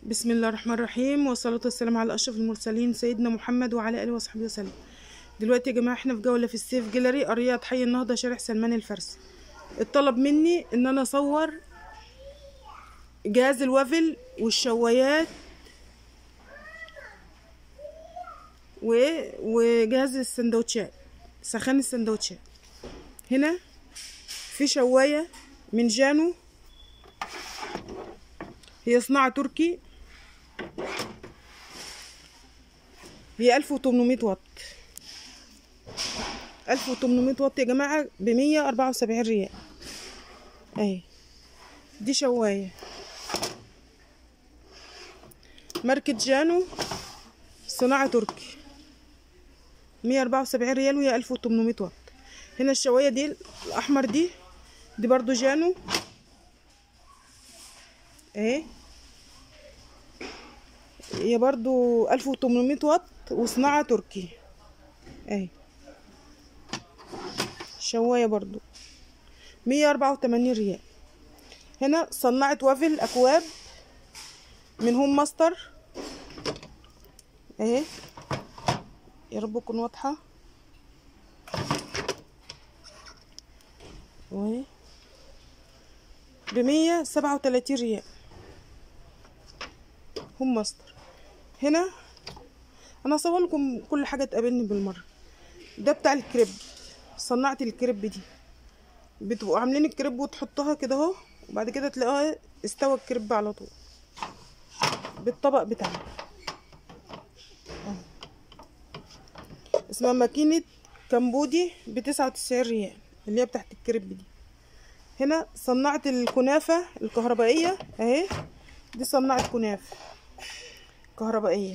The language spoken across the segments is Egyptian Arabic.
بسم الله الرحمن الرحيم والصلاة والسلام على أشرف المرسلين سيدنا محمد وعلى آله وصحبه وسلم دلوقتي يا جماعة احنا في جولة في السيف جيلري أرياض حي النهضة شارع سلمان الفارسي اتطلب مني إن أنا أصور جهاز الوافل والشوايات و... وجهاز السندوتشات سخان السندوتشات هنا في شواية من جانو هي صناعة تركي هي ألف وتمنمية واط ألف وتمنمية واط يا جماعة بمية أربعة وسبعين ريال أهي دي شواية ماركة جانو صناعة تركي مية أربعة وسبعين ريال وهي ألف وتمنمية واط هنا الشواية دي الأحمر دي دي برضو جانو اهي هي برضو ألف وتمنمية واط وصناعة تركي اهي شواية برضو مية أربعة وتمانين ريال هنا صناعة وافل أكواب من هوم ماستر اهي يا رب تكون واضحة واهي بمية سبعة وتلاتين ريال هم ماستر هنا انا هصور لكم كل حاجه تقابلني بالمره ده بتاع الكريب صناعه الكريب دي بتبقوا عاملين الكريب وتحطها كده اهو وبعد كده تلاقوها استوى الكريب على طول بالطبق بتاعه أهو. اسمها ماكينه كمبودي بتسعة وتسعين ريال اللي هي بتاعت الكريب دي هنا صناعة الكنافة الكهربائية اهي دي صناعة كنافة كهربائية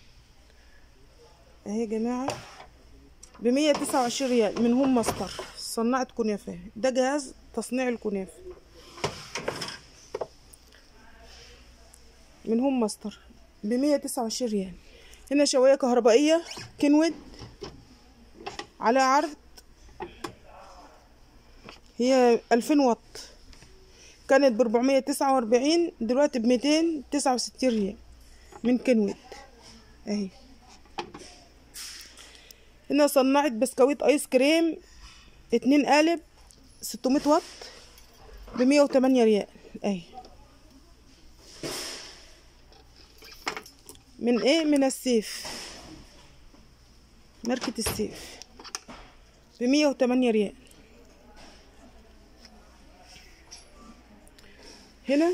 اهي يا جماعة بمية تسعة وعشرين ريال من هوم ماستر صناعة كنافة ده جهاز تصنيع الكنافة من هوم ماستر بمية تسعة وعشرين ريال هنا شواية كهربائية كنود على عرض هي ألفين واط كانت بربعمية تسعة وأربعين دلوقتي بميتين تسعة وستين ريال من كنود اهي هنا صناعة بسكويت ايس كريم اتنين قالب ستمية واط بمية وتمانية ريال اهي من ايه من السيف ماركة السيف بمية وتمانية ريال هنا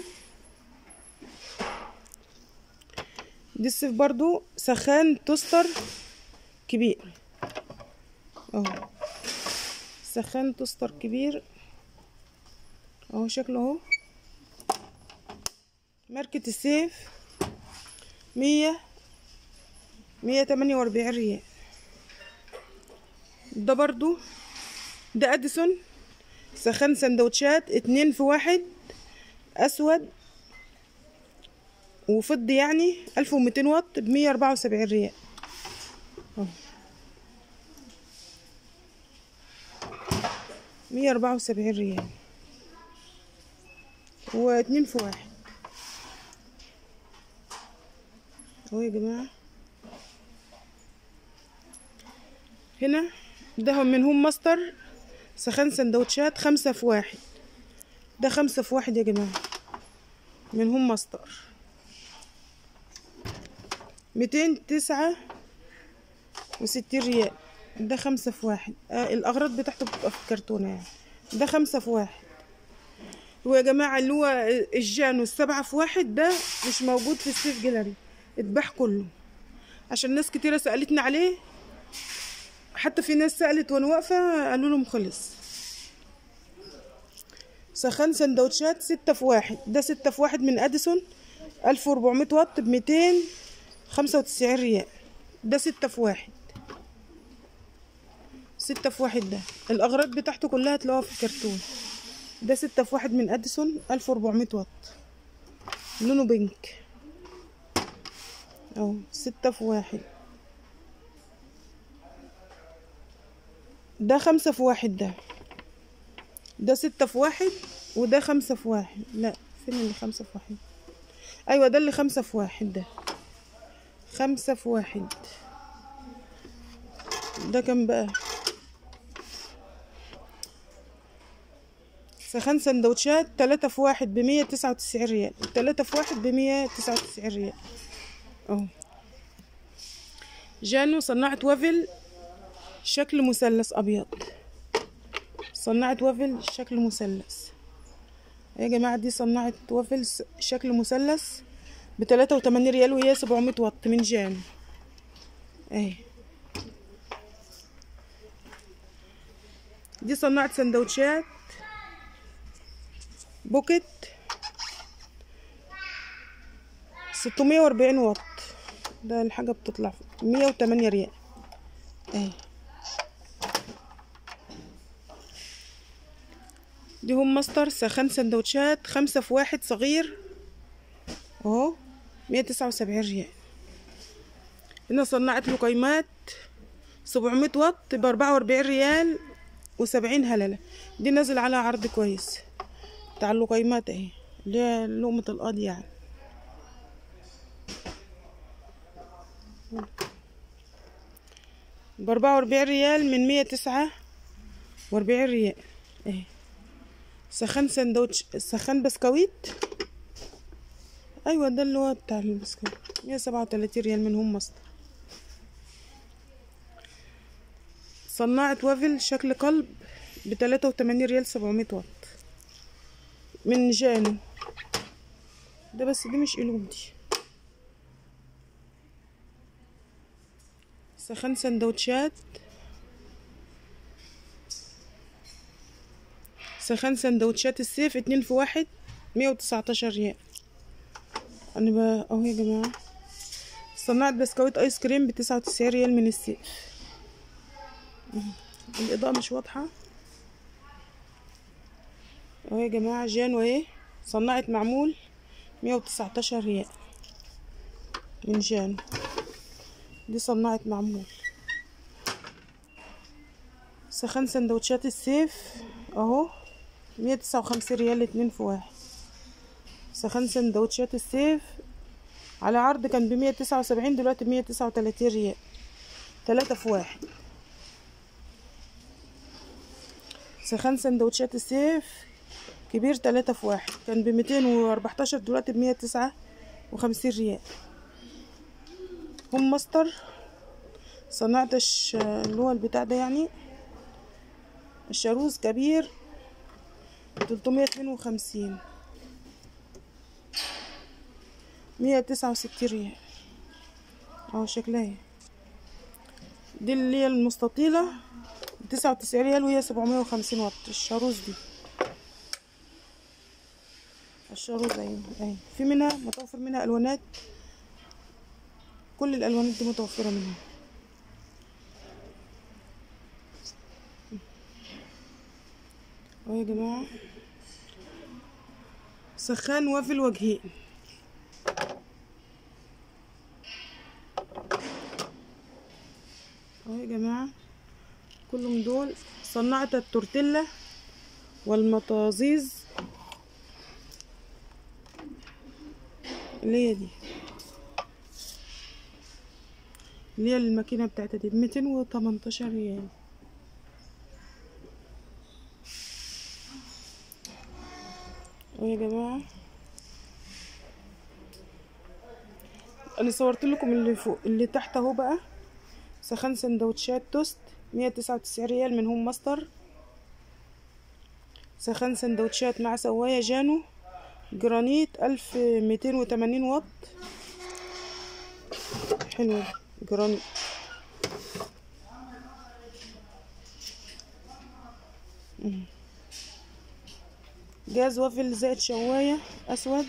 دي السيف برضو سخان توستر كبير اهو سخان توستر كبير اهو شكله اهو ماركة السيف مية مية تمانية واربعين ريال ده برضو ده اديسون سخان سندوتشات اتنين في واحد اسود وفضي يعني ألف ومتين واط بمية أربعة وسبعين ريال مية أربعة وسبعين ريال واتنين في واحد اهو يا جماعة هنا ده من هوم ماستر سخان سندوتشات خمسة في واحد ده خمسة في واحد يا جماعة من هوم ماستر ميتين تسعة وستين ريال ده خمسة في واحد آه الأغراض بتاعته بتبقى في الكرتونة يعني ده خمسة في واحد ويا جماعة اللي هو الجانو السبعة في واحد ده مش موجود في السيف جيلري اتباع كله عشان ناس كتيرة سألتني عليه حتى في ناس سألت وانا واقفة قالوا لهم خلص سخان سندوتشات ستة في واحد ده ستة في واحد من أديسون ألف وربعمية واط بميتين خمسة وتسعين ريال ده ستة في واحد ستة في واحد ده الأغراض بتاعته كلها تلاقوها في الكرتون ده ستة في واحد من أديسون ألف وربعمية واط لونه بينك أهو ستة في واحد ده خمسة في واحد ده ده ستة في واحد وده خمسة في واحد لا فين اللي خمسة في واحد ايوه ده اللي خمسة في واحد ده خمسة في واحد ده كام بقى سخان سندوتشات تلاتة في واحد بمية تسعة وتسعين ريال تلاتة في واحد بمية تسعة وتسعين ريال اهو جانو صناعة وافل شكل مثلث أبيض صناعة وافل شكل مثلث يا جماعة دي صناعة وافل س- شكل مثلث بتلاتة وتمانين ريال وهي سبعمية واط من جانو اهي دي صناعة سندوتشات بوكت ستمية وأربعين واط ده الحاجة بتطلع مية وتمانية ريال اهي دي هم ماستر سخان سندوتشات خمسة في واحد صغير اهو مية تسعة وسبعين ريال هنا صناعة لقيمات سبعمية واط بأربعة وأربعين ريال وسبعين هللة دي نازل على عرض كويس بتاع اللقيمات اهي اللي هي لقمة القاضي يعني بأربعة وأربعين ريال من مية تسعة وأربعين ريال اهي سخان سندوتش سخان بسكويت أيوة ده اللي هو بتاع البسكويت مية سبعة وتلاتين ريال منهم مصدر صناعة وافل شكل قلب بتلاتة وتمانين ريال سبعمية واط من جانو ده بس دي مش قلوب دي سخان سندوتشات سخان سندوتشات السيف اتنين في واحد مية وتسعتاشر ريال انا بقى اهو يا جماعة صناعة بسكويت ايس كريم بتسعة وتسعين ريال من السيف الإضاءة مش واضحة اهو يا جماعة جانو اهي صناعة معمول مية وتسعتاشر ريال من جانو دي صناعة معمول سخان سندوتشات السيف اهو مية تسعة وخمسين ريال اتنين في واحد سخان سندوتشات السيف على عرض كان بمية تسعة وسبعين دلوقتي بمية تسعة وتلاتين ريال تلاتة في واحد سخان سندوتشات السيف كبير تلاتة في واحد كان بميتين واربعتاشر دلوقتي بمية تسعة وخمسين ريال هم ماستر صناعة الش- اللي هو البتاع ده يعني الشاروز كبير تلتمية اتنين وخمسين مية تسعة وستين ريال اهو شكلها اهي. دي اللي هي المستطيلة تسعة وتسعين ريال وهي سبعمية وخمسين واط الشاروز دي الشاروز اهي اهي في منها متوفر منها الوانات كل الالوانات دي متوفرة منها اهو يا جماعة سخان وافل وجهين اهو يا جماعة كلهم دول صناعة التورتيلا والمطازيز اللي هي دي اللي هي الماكينة بتاعتها دي بميتين وتمنتاشر ريال اهو يا جماعة انا صورت لكم اللي فوق اللي تحت اهو بقى سخان سندوتشات توست مية تسعة وتسعين ريال من هوم ماستر سخان سندوتشات مع سواية جانو جرانيت ألف ميتين وتمانين واط حلوة دي، جرانيت مم. جاز وافل زائد شواية أسود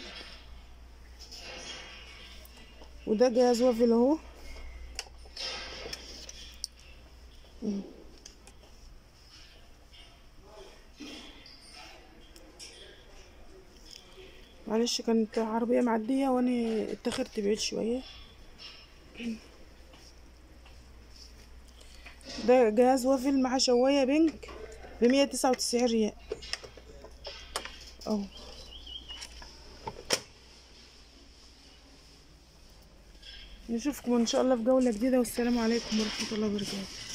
وده جاز وافل اهو مم. معلش كانت عربية معدية وانا اتخرت بعيد شوية ده جهاز وافل مع شواية بينك بمية تسعة وتسعين ريال اهو نشوفكم ان شاء الله في جولة جديدة والسلام عليكم ورحمة الله وبركاته